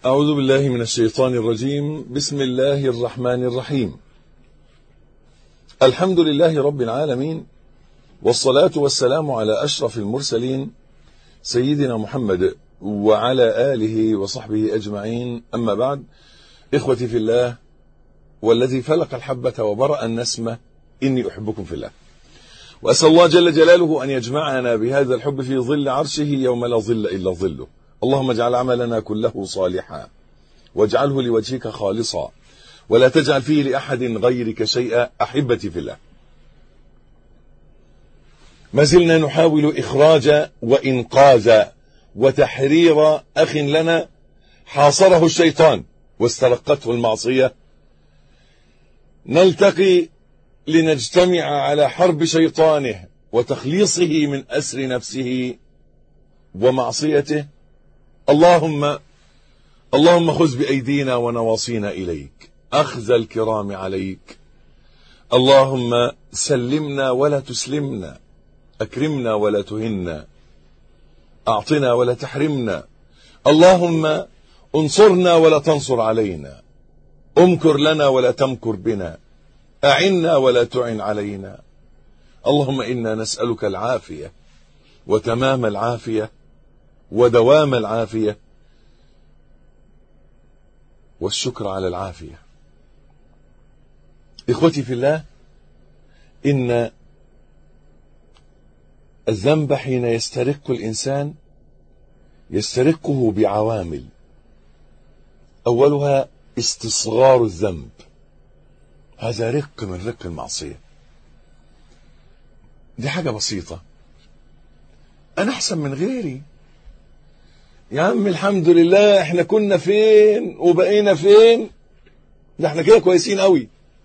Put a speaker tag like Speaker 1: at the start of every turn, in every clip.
Speaker 1: أعوذ بالله من الشيطان الرجيم بسم الله الرحمن الرحيم الحمد لله رب العالمين والصلاة والسلام على أشرف المرسلين سيدنا محمد وعلى آله وصحبه أجمعين أما بعد إخوتي في الله والذي فلق الحبة وبرأ النسمة إني أحبكم في الله وأسأل الله جل جلاله أن يجمعنا بهذا الحب في ظل عرشه يوم لا ظل إلا ظله اللهم اجعل عملنا كله صالحا واجعله لوجهك خالصا ولا تجعل فيه لأحد غيرك شيئا أحبتي في الله ما زلنا نحاول إخراج وإنقاذ وتحرير أخ لنا حاصره الشيطان واسترقته المعصية نلتقي لنجتمع على حرب شيطانه وتخليصه من أسر نفسه ومعصيته اللهم اللهم خذ بأيدينا ونواصينا إليك أخذ الكرام عليك اللهم سلمنا ولا تسلمنا أكرمنا ولا تهنا أعطنا ولا تحرمنا اللهم انصرنا ولا تنصر علينا امكر لنا ولا تمكر بنا أعنا ولا تعن علينا اللهم إنا نسألك العافية وتمام العافية ودوام العافية والشكر على العافية إخوتي في الله إن الذنب حين يسترق الإنسان يسترقه بعوامل أولها استصغار الذنب هذا رق من رق المعصية دي حاجة بسيطة أنا أحسن من غيري يا عم الحمد لله احنا كنا فين وبقينا فين ده احنا كده كويسين قوي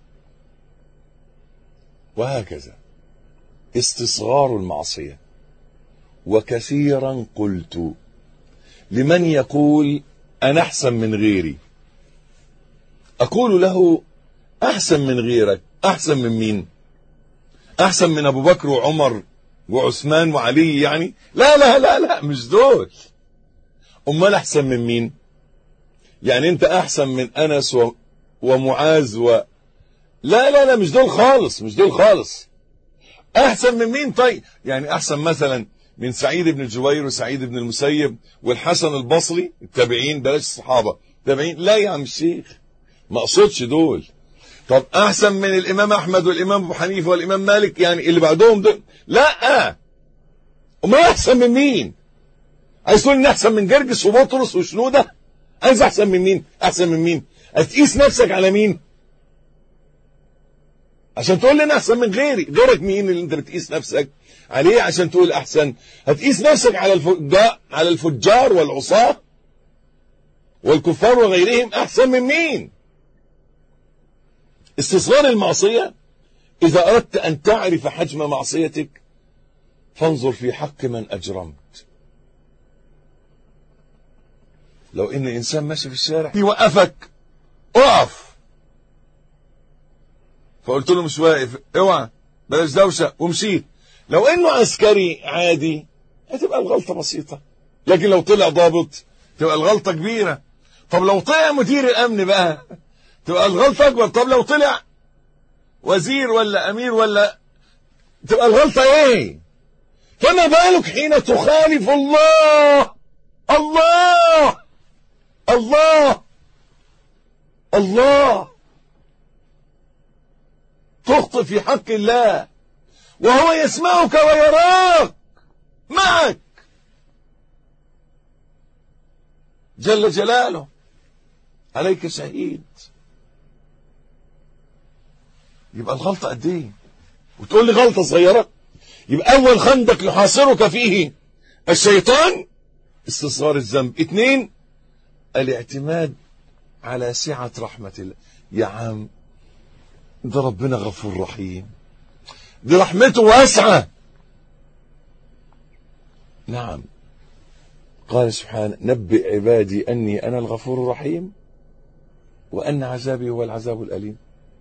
Speaker 1: وهكذا استصغار المعصية وكثيرا قلت لمن يقول أنا أحسن من غيري أقول له أحسن من غيرك أحسن من مين أحسن من أبو بكر وعمر وعثمان وعلي يعني لا لا لا لا مش دول أمال أحسن من مين يعني أنت أحسن من أنس و... ومعاذ و... لا لا لا مش دول خالص مش دول خالص أحسن من مين طيب يعني أحسن مثلا من سعيد بن الجبير وسعيد بن المسيب والحسن البصري التابعين بلاش الصحابة التابعين لا يا عم الشيخ ما اقصدش دول طب احسن من الامام احمد والامام ابو حنيفه والامام مالك يعني اللي بعدهم دول لا امال احسن من مين عايز تقول اني احسن من جرجس وبطرس وشنوده عايز احسن من مين احسن من مين هتقيس نفسك على مين عشان تقول لي انا احسن من غيري غيرك مين اللي انت بتقيس نفسك عليه عشان تقول احسن هتقيس نفسك على الفجار على الفجار والعصاه والكفار وغيرهم احسن من مين استصغار المعصية إذا أردت أن تعرف حجم معصيتك فانظر في حق من أجرمت لو إن إنسان ماشي في الشارع يوقفك اقف فقلت له مش واقف اوعى بلاش دوشة ومشيت لو إنه عسكري عادي هتبقى الغلطة بسيطة لكن لو طلع ضابط تبقى الغلطة كبيرة طب لو طلع مدير الأمن بقى تبقى الغلطة أكبر طب لو طلع وزير ولا أمير ولا تبقى الغلطة إيه فما بالك حين تخالف الله الله الله الله تخطئ في حق الله وهو يسمعك ويراك معك جل جلاله عليك شهيد يبقى الغلطة قد ايه وتقول لي غلطة صغيرة يبقى اول خندق يحاصرك فيه الشيطان استصغار الذنب اثنين الاعتماد على سعة رحمة الله يا عم ده ربنا غفور رحيم دي رحمته واسعة نعم قال سبحانه نبئ عبادي أني أنا الغفور الرحيم وأن عذابي هو العذاب الأليم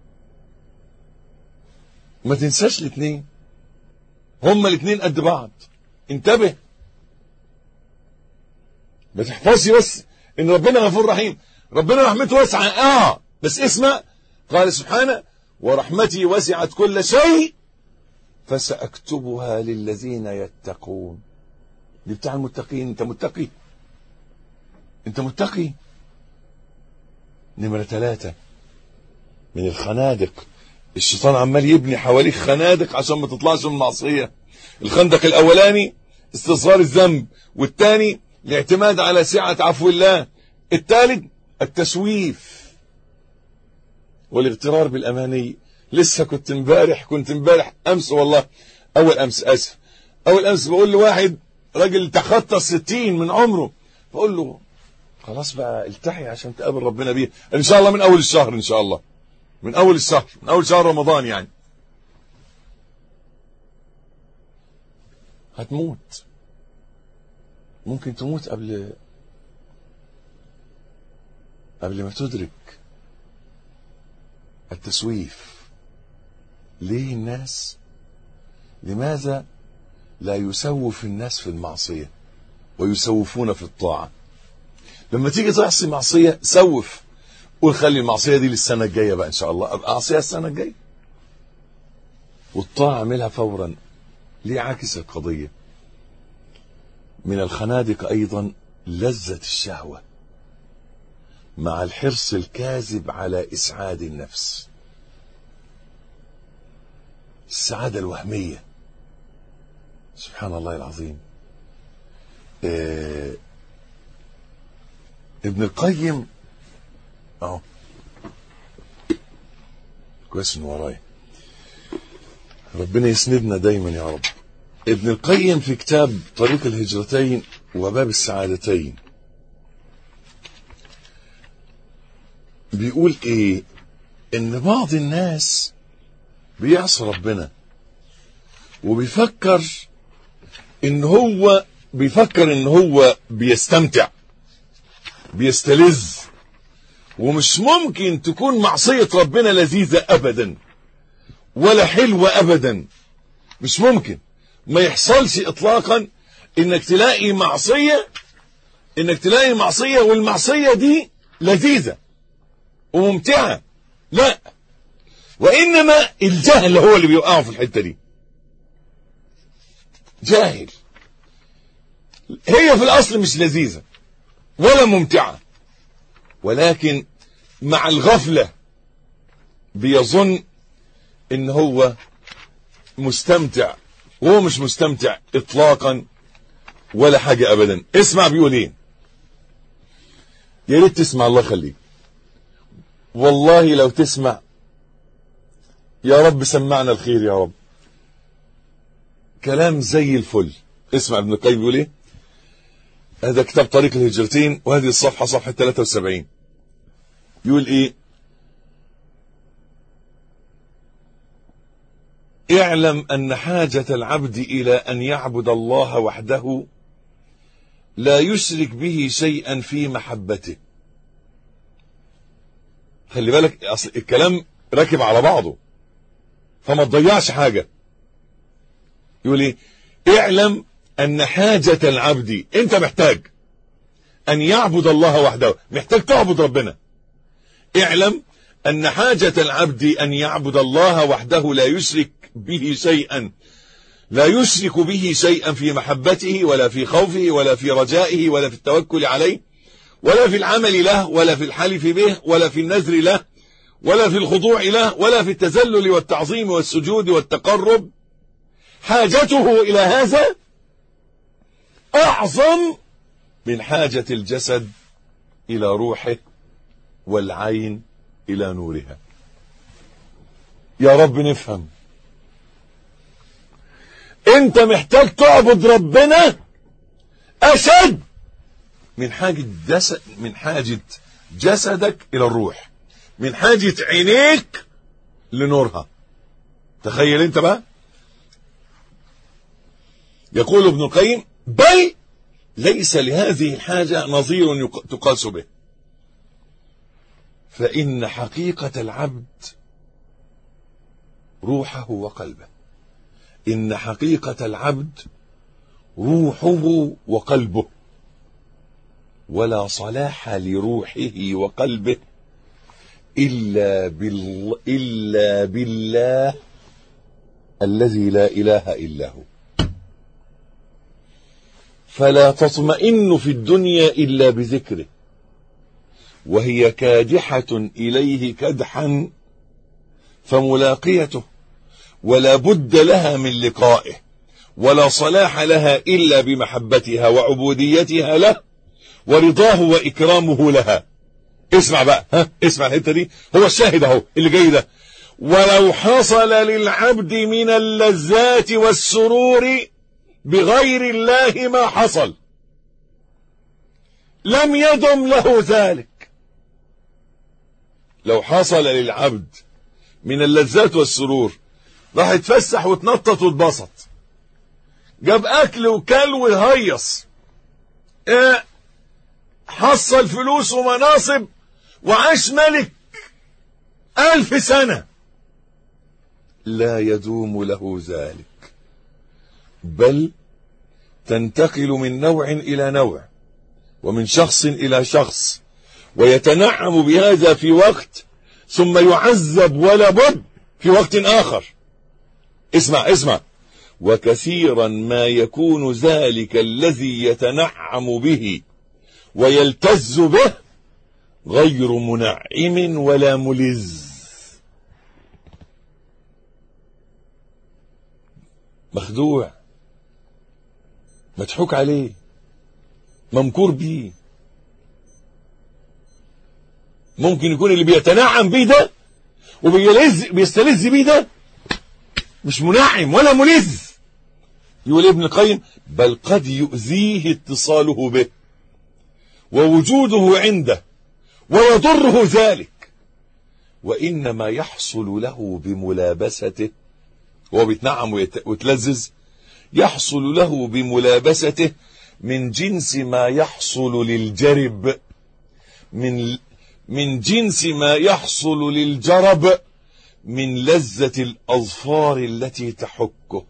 Speaker 1: ما تنساش الاثنين هما الاثنين قد بعض انتبه ما تحفظش بس ان ربنا غفور رحيم ربنا رحمته واسعه اه بس اسمع قال سبحانه ورحمتي وسعت كل شيء فساكتبها للذين يتقون دي بتاع المتقين انت متقي انت متقي نمرة ثلاثة من الخنادق الشيطان عمال يبني حواليك خنادق عشان ما تطلعش من المعصية الخندق الأولاني استصغار الذنب والثاني الاعتماد على سعة عفو الله الثالث التسويف والاغترار بالأماني لسه كنت امبارح كنت امبارح أمس والله أول أمس أسف أول أمس بقول لواحد راجل تخطى الستين من عمره بقول له خلاص بقى التحي عشان تقابل ربنا بيه ان شاء الله من اول الشهر ان شاء الله من اول الشهر من اول شهر رمضان يعني هتموت ممكن تموت قبل قبل ما تدرك التسويف ليه الناس لماذا لا يسوف الناس في المعصية ويسوفون في الطاعة لما تيجي تعصي معصية سوف قول خلي المعصية دي للسنة الجاية بقى إن شاء الله أبقى أعصيها السنة الجاية والطاعة اعملها فورا ليه عاكس القضية من الخنادق أيضا لذة الشهوة مع الحرص الكاذب على إسعاد النفس السعادة الوهمية سبحان الله العظيم آه ابن القيم اهو كويس انه ورايا ربنا يسندنا دايما يا رب ابن القيم في كتاب طريق الهجرتين وباب السعادتين بيقول ايه ان بعض الناس بيعصي ربنا وبيفكر ان هو بيفكر ان هو بيستمتع بيستلذ ومش ممكن تكون معصية ربنا لذيذة ابدا ولا حلوة ابدا مش ممكن ما يحصلش اطلاقا انك تلاقي معصية انك تلاقي معصية والمعصية دي لذيذة وممتعة لا وانما الجهل هو اللي بيوقعه في الحتة دي جاهل هي في الاصل مش لذيذة ولا ممتعة ولكن مع الغفلة بيظن ان هو مستمتع وهو مش مستمتع اطلاقا ولا حاجة ابدا اسمع بيقول ايه يا ريت تسمع الله يخليك والله لو تسمع يا رب سمعنا الخير يا رب كلام زي الفل اسمع ابن القيم بيقول ايه هذا كتاب طريق الهجرتين وهذه الصفحة صفحة 73 يقول ايه اعلم ان حاجة العبد الى ان يعبد الله وحده لا يشرك به شيئا في محبته خلي بالك اصل الكلام راكب على بعضه فما تضيعش حاجة يقول ايه اعلم ان حاجة العبد انت محتاج ان يعبد الله وحده محتاج تعبد ربنا اعلم ان حاجة العبد ان يعبد الله وحده لا يشرك به شيئا لا يشرك به شيئا في محبته ولا في خوفه ولا في رجائه ولا في التوكل عليه ولا في العمل له ولا في الحلف به ولا في النذر له ولا في الخضوع له ولا في التذلل والتعظيم والسجود والتقرب حاجته إلى هذا أعظم من حاجة الجسد إلى روحه والعين إلى نورها يا رب نفهم انت محتاج تعبد ربنا أشد من حاجة جسد من حاجة جسدك إلى الروح من حاجة عينيك لنورها تخيل انت بقى يقول ابن القيم بل ليس لهذه الحاجة نظير تقاس به فإن حقيقة العبد روحه وقلبه إن حقيقة العبد روحه وقلبه ولا صلاح لروحه وقلبه إلا, بال... إلا بالله الذي لا إله إلا هو فلا تطمئن في الدنيا إلا بذكره وهي كادحة إليه كدحا فملاقيته ولا بد لها من لقائه ولا صلاح لها إلا بمحبتها وعبوديتها له ورضاه وإكرامه لها اسمع بقى ها اسمع الحته دي هو الشاهد اهو اللي جاي ده ولو حصل للعبد من اللذات والسرور بغير الله ما حصل لم يدم له ذلك لو حصل للعبد من اللذات والسرور راح يتفسح وتنطط واتبسط جاب اكل وكل وهيص اه حصل فلوس ومناصب وعاش ملك ألف سنة لا يدوم له ذلك بل تنتقل من نوع إلى نوع ومن شخص إلى شخص ويتنعم بهذا في وقت ثم يعذب ولا بد في وقت آخر اسمع اسمع وكثيرا ما يكون ذلك الذي يتنعم به ويلتز به غير منعم ولا ملز مخدوع مضحوك عليه ممكور بيه ممكن يكون اللي بيتنعم بيه ده وبيلز بيستلذ بيه ده مش منعم ولا ملز يقول ابن القيم بل قد يؤذيه اتصاله به ووجوده عنده ويضره ذلك وإنما يحصل له بملابسته وهو بيتنعم ويتلذذ يحصل له بملابسته من جنس ما يحصل للجرب من من جنس ما يحصل للجرب من لذة الأظفار التي تحكه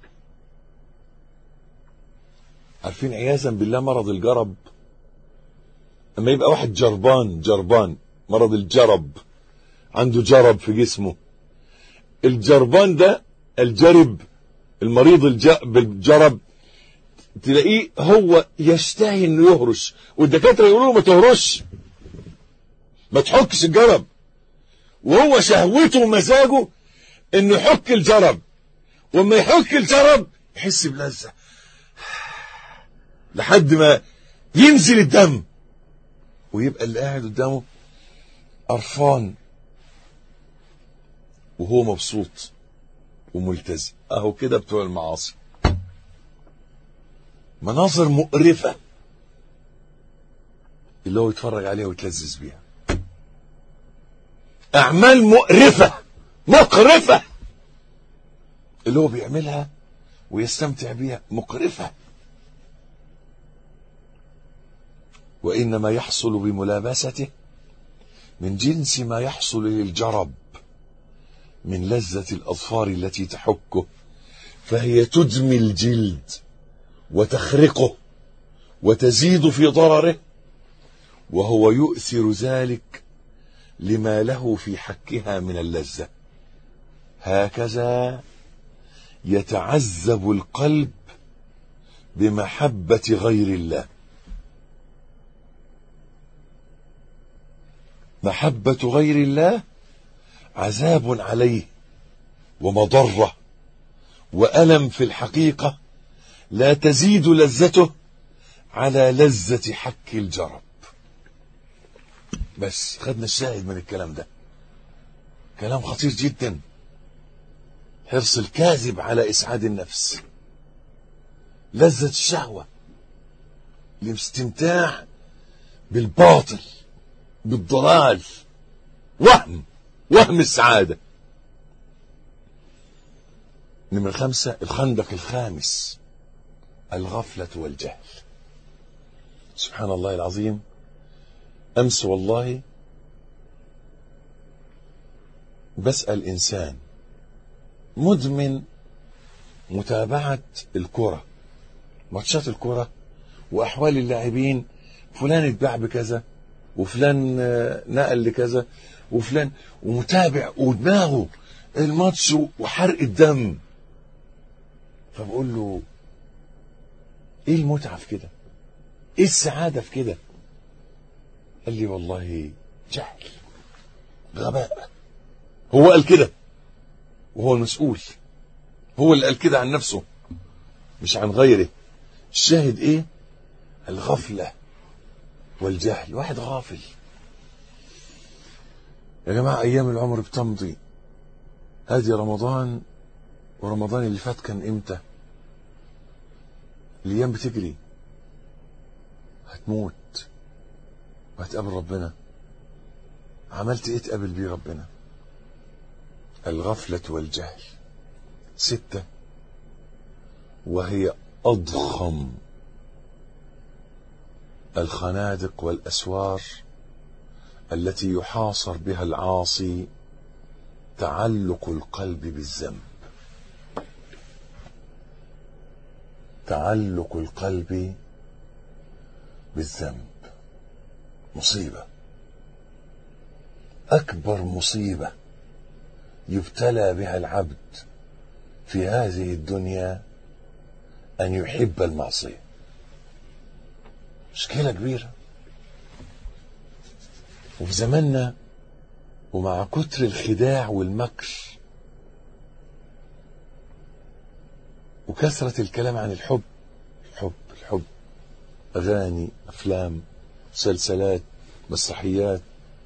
Speaker 1: عارفين عياذا بالله مرض الجرب اما يبقى واحد جربان جربان مرض الجرب عنده جرب في جسمه الجربان ده الجرب المريض بالجرب تلاقيه هو يشتهي انه يهرش والدكاتره يقولوا له ما تهرش ما تحكش الجرب وهو شهوته ومزاجه انه يحك الجرب وما يحك الجرب يحس بلذه لحد ما ينزل الدم ويبقى اللي قاعد قدامه قرفان وهو مبسوط وملتزم اهو كده بتوع المعاصي مناظر مقرفة اللي هو يتفرج عليها ويتلذذ بيها أعمال مقرفة مقرفة اللي هو بيعملها ويستمتع بيها مقرفة وإنما يحصل بملابسته من جنس ما يحصل للجرب من لذة الأظفار التي تحكه فهي تدمي الجلد وتخرقه وتزيد في ضرره وهو يؤثر ذلك لما له في حكها من اللذة هكذا يتعذب القلب بمحبة غير الله محبة غير الله عذاب عليه ومضرة وألم في الحقيقة لا تزيد لذته على لذة حك الجرب بس خدنا الشاهد من الكلام ده كلام خطير جدا حرص الكاذب على إسعاد النفس لذة الشهوة الاستمتاع بالباطل بالضلال وهم وهم السعادة نمرة خمسة الخندق الخامس الغفلة والجهل سبحان الله العظيم أمس والله بسأل إنسان مدمن متابعة الكرة ماتشات الكرة وأحوال اللاعبين فلان اتباع بكذا وفلان آه، نقل لكذا وفلان ومتابع ودماغه الماتش وحرق الدم فبقول له ايه المتعه في كده؟ ايه السعاده في كده؟ قال لي والله جهل غباء هو قال كده وهو المسؤول هو اللي قال كده عن نفسه مش عن غيره الشاهد ايه الغفلة والجهل واحد غافل يا جماعة ايام العمر بتمضي ادي رمضان ورمضان اللي فات كان امتى الايام بتجري هتموت وهتقابل ربنا عملت ايه تقابل بيه ربنا الغفلة والجهل ستة وهي أضخم الخنادق والأسوار التي يحاصر بها العاصي تعلق القلب بالذنب تعلق القلب بالذنب مصيبة أكبر مصيبة يبتلى بها العبد في هذه الدنيا أن يحب المعصية مشكلة كبيرة وفي زماننا ومع كتر الخداع والمكر وكثرة الكلام عن الحب الحب الحب أغاني أفلام مسلسلات مسرحيات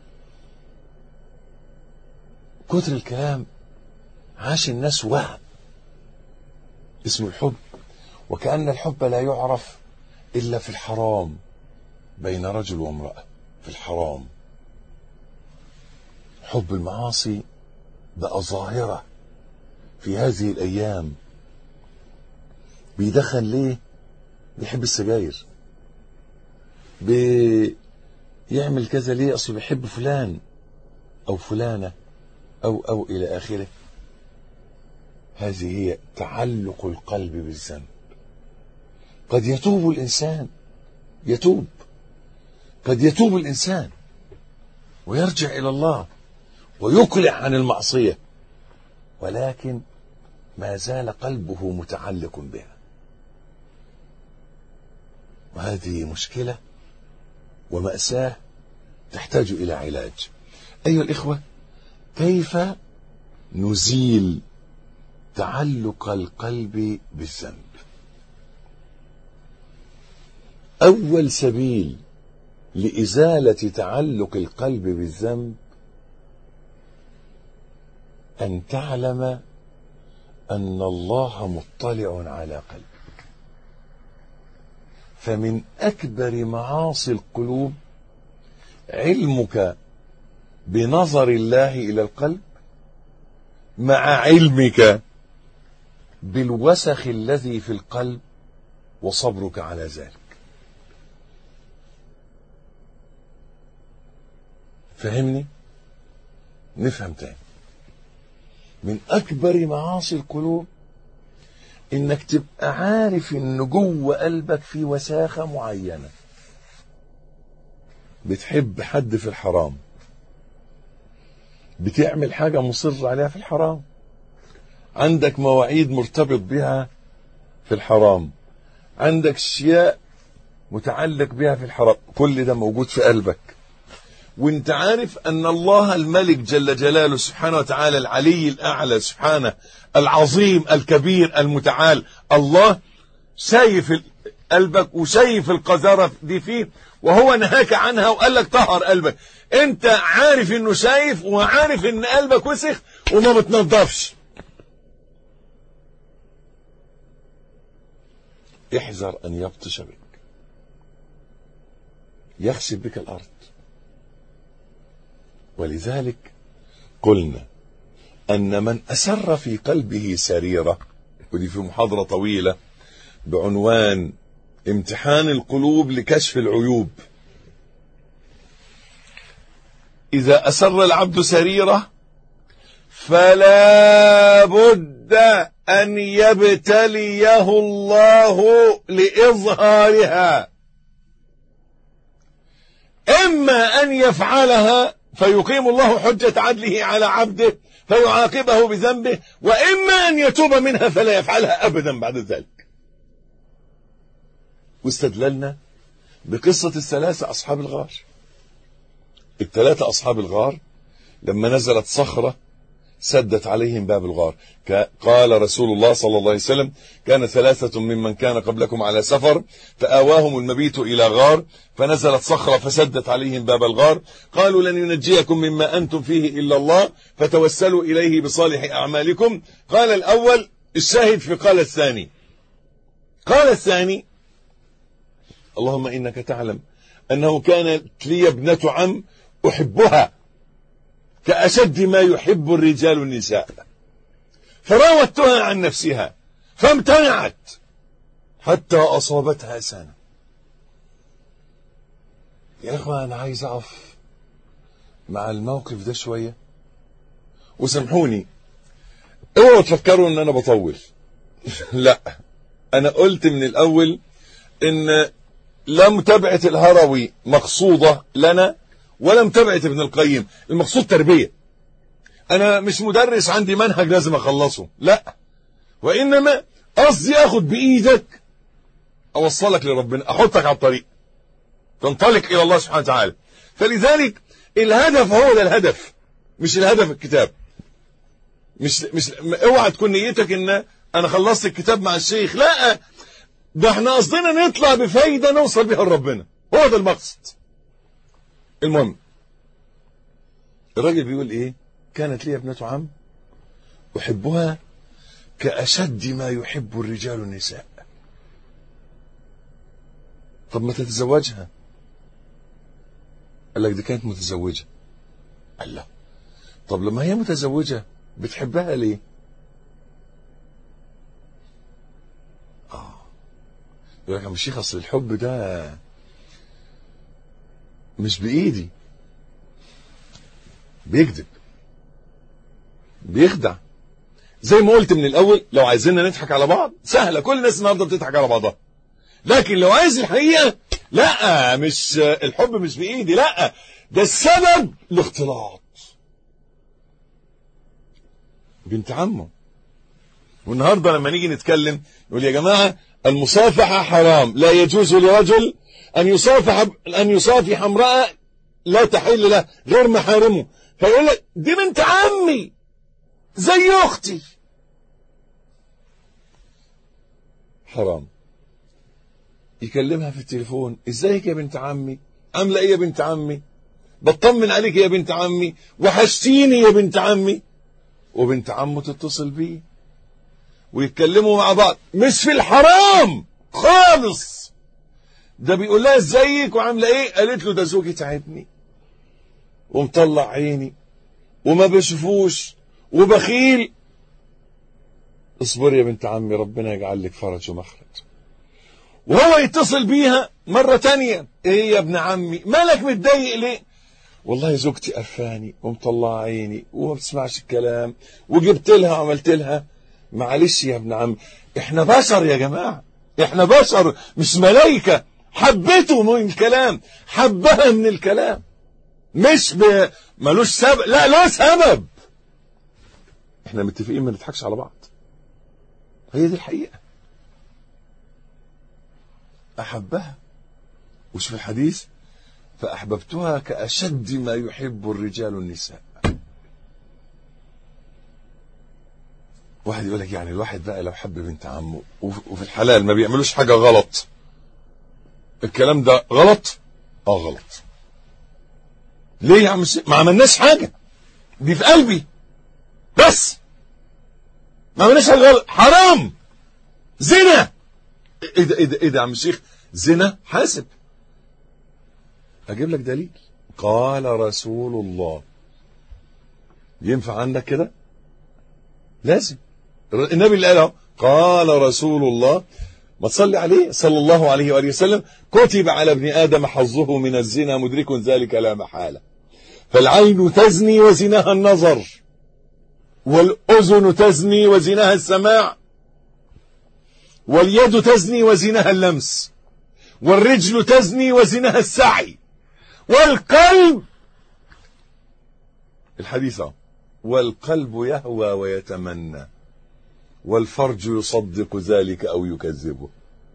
Speaker 1: كتر الكلام عاش الناس وهم اسمه الحب وكأن الحب لا يعرف إلا في الحرام بين رجل وامرأة في الحرام حب المعاصي بقى ظاهرة في هذه الأيام بيدخن ليه بيحب السجاير بيعمل كذا ليه أصله بيحب فلان أو فلانة أو أو إلى آخره هذه هي تعلق القلب بالذنب قد يتوب الإنسان يتوب قد يتوب الإنسان ويرجع إلى الله ويقلع عن المعصية ولكن ما زال قلبه متعلق بها وهذه مشكلة ومأساة تحتاج إلى علاج أيها الإخوة كيف نزيل تعلق القلب بالذنب أول سبيل لإزالة تعلق القلب بالذنب أن تعلم أن الله مطلع على قلبك فمن أكبر معاصي القلوب علمك بنظر الله إلى القلب مع علمك بالوسخ الذي في القلب وصبرك على ذلك فهمني نفهم تاني من أكبر معاصي القلوب إنك تبقى عارف إن جوه قلبك في وساخة معينة بتحب حد في الحرام بتعمل حاجة مصر عليها في الحرام عندك مواعيد مرتبط بها في الحرام عندك اشياء متعلق بها في الحرام كل ده موجود في قلبك وانت عارف ان الله الملك جل جلاله سبحانه وتعالى العلي الاعلى سبحانه العظيم الكبير المتعال الله شايف قلبك وشايف القذارة دي فيه وهو نهاك عنها وقال لك طهر قلبك انت عارف انه شايف وعارف ان قلبك وسخ وما بتنضفش احذر ان يبطش بك يخسف بك الارض ولذلك قلنا ان من اسر في قلبه سريره ودي في محاضره طويله بعنوان امتحان القلوب لكشف العيوب اذا اسر العبد سريره فلا بد ان يبتليه الله لاظهارها إما أن يفعلها فيقيم الله حجة عدله على عبده فيعاقبه بذنبه وإما أن يتوب منها فلا يفعلها أبدا بعد ذلك واستدللنا بقصة الثلاثة أصحاب الغار الثلاثة أصحاب الغار لما نزلت صخرة سدت عليهم باب الغار قال رسول الله صلى الله عليه وسلم كان ثلاثة ممن كان قبلكم على سفر فآواهم المبيت إلى غار فنزلت صخرة فسدت عليهم باب الغار قالوا لن ينجيكم مما أنتم فيه إلا الله فتوسلوا إليه بصالح أعمالكم قال الأول الشاهد في قال الثاني قال الثاني اللهم إنك تعلم أنه كانت لي ابنة عم أحبها كأشد ما يحب الرجال النساء فراودتها عن نفسها فامتنعت حتى أصابتها سنة يا إخوة أنا عايز أقف مع الموقف ده شوية وسامحوني اوعوا تفكروا ان انا بطول لا انا قلت من الاول ان لا متابعة الهروي مقصودة لنا ولا متابعة ابن القيم المقصود تربية انا مش مدرس عندي منهج لازم اخلصه لا وانما قصدي اخد بايدك اوصلك لربنا احطك على الطريق تنطلق الى الله سبحانه وتعالى فلذلك الهدف هو ده الهدف مش الهدف الكتاب مش مش اوعى تكون نيتك ان انا خلصت الكتاب مع الشيخ لا ده احنا قصدنا نطلع بفايده نوصل بيها لربنا هو ده المقصد المهم الراجل بيقول ايه كانت لي ابنة عم احبها كاشد ما يحب الرجال النساء طب ما تتزوجها قال لك دي كانت متزوجه قال لا طب لما هي متزوجه بتحبها ليه اه يقول لك يا الشيخ اصل الحب ده مش بايدي بيكذب بيخدع زي ما قلت من الاول لو عايزيننا نضحك على بعض سهله كل الناس النهارده بتضحك على بعضها لكن لو عايز الحقيقه لا مش الحب مش بايدي لا ده السبب الاختلاط بنت عمه والنهارده لما نيجي نتكلم يقول يا جماعه المصافحه حرام لا يجوز لرجل ان يصافح ان يصافح امراه لا تحل له غير محارمه فيقول لك دي بنت عمي زي اختي حرام يكلمها في التليفون ازيك يا بنت عمي عامله ايه يا بنت عمي بطمن عليك يا بنت عمي وحشتيني يا بنت عمي وبنت عمه تتصل بيه ويتكلموا مع بعض مش في الحرام خالص ده بيقول لها ازيك وعامله ايه قالت له ده زوجي تعبني ومطلع عيني وما بشوفوش وبخيل اصبر يا بنت عمي ربنا يجعل لك فرج ومخرج وهو يتصل بيها مرة تانية ايه يا ابن عمي مالك متضايق ليه والله زوجتي قرفاني ومطلع عيني وما بتسمعش الكلام وجبت لها وعملت لها معلش يا ابن عم احنا بشر يا جماعة احنا بشر مش ملايكة حبته من الكلام حبها من الكلام مش ب... ملوش سبب لا له سبب احنا متفقين ما نضحكش على بعض هي دي الحقيقة أحبها وش في الحديث فأحببتها كأشد ما يحب الرجال النساء واحد يقول لك يعني الواحد بقى لو حب بنت عمه وفي الحلال ما بيعملوش حاجة غلط الكلام ده غلط اه غلط ليه يا عم ما عملناش حاجة دي في قلبي بس ما عملناش حاجة غلط حرام زنا ايه ده ايه ده ايه ده يا عم الشيخ زنا حاسب اجيب لك دليل قال رسول الله ينفع عندك كده لازم النبي اللي قاله قال رسول الله ما تصلي عليه صلى الله عليه وآله وسلم كتب على ابن آدم حظه من الزنا مدرك ذلك لا محالة فالعين تزني وزناها النظر والأذن تزني وزناها السماع واليد تزني وزناها اللمس والرجل تزني وزناها السعي والقلب الحديث أهو. والقلب يهوى ويتمنى والفرج يصدق ذلك او يكذبه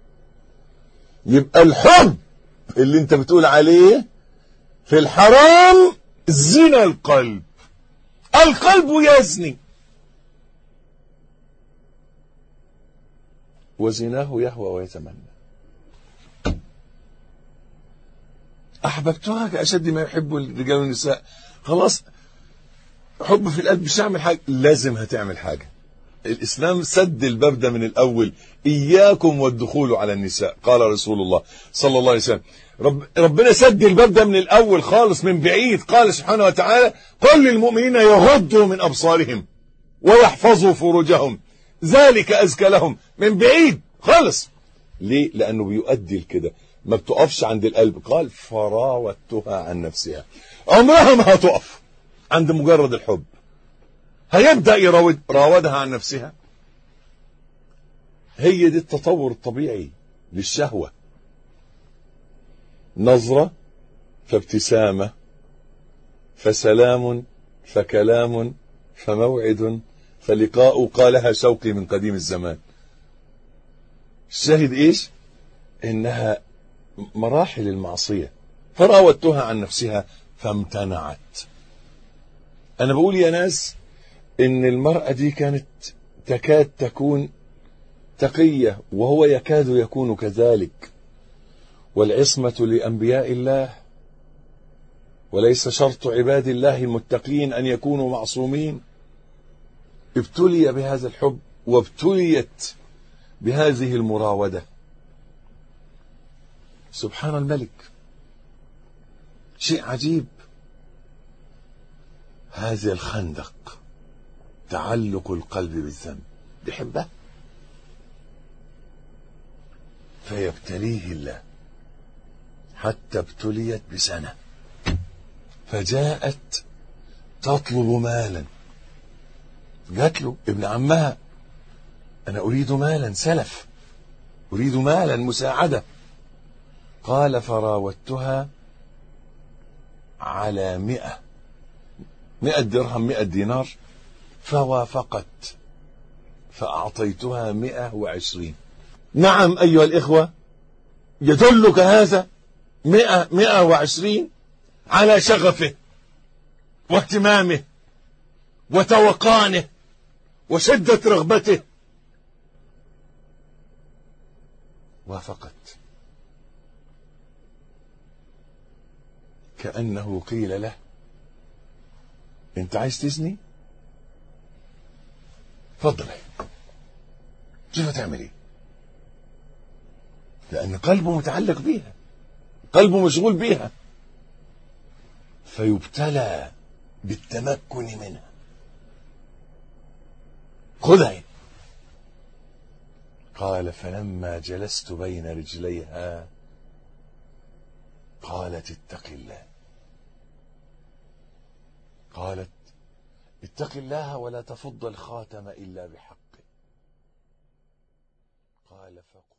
Speaker 1: يبقى الحب اللي انت بتقول عليه في الحرام زنا القلب القلب يزني وزناه يهوى ويتمنى احببتها كاشد ما يحب الرجال والنساء خلاص حب في القلب مش هعمل حاجه لازم هتعمل حاجه الاسلام سد الباب ده من الاول اياكم والدخول على النساء قال رسول الله صلى الله عليه وسلم رب ربنا سد الباب ده من الاول خالص من بعيد قال سبحانه وتعالى قل للمؤمنين يغضوا من ابصارهم ويحفظوا فروجهم ذلك ازكى لهم من بعيد خالص ليه لانه بيؤدي لكده ما بتقفش عند القلب قال فراودتها عن نفسها عمرها ما هتقف عند مجرد الحب هيبدأ يراود راودها عن نفسها هي دي التطور الطبيعي للشهوة نظرة فابتسامة فسلام فكلام فموعد فلقاء قالها شوقي من قديم الزمان الشاهد ايش انها مراحل المعصية فراودتها عن نفسها فامتنعت انا بقول يا ناس ان المرأة دي كانت تكاد تكون تقية وهو يكاد يكون كذلك والعصمة لأنبياء الله وليس شرط عباد الله المتقين أن يكونوا معصومين ابتلي بهذا الحب وابتليت بهذه المراودة سبحان الملك شيء عجيب هذا الخندق تعلق القلب بالذنب بيحبه فيبتليه الله حتى ابتليت بسنة فجاءت تطلب مالا جات له ابن عمها أنا أريد مالا سلف أريد مالا مساعدة قال فراودتها على مئة مئة درهم مئة دينار فوافقت فأعطيتها مئة وعشرين نعم أيها الإخوة يدلك هذا مئة مئة وعشرين على شغفه واهتمامه وتوقانه وشدة رغبته وافقت كأنه قيل له انت عايز تزني اتفضل شوف هتعمل ايه لان قلبه متعلق بيها قلبه مشغول بيها فيبتلى بالتمكن منها خذها قال فلما جلست بين رجليها قالت اتق الله قالت اتق الله ولا تفض الخاتم إلا بحقه قال فقل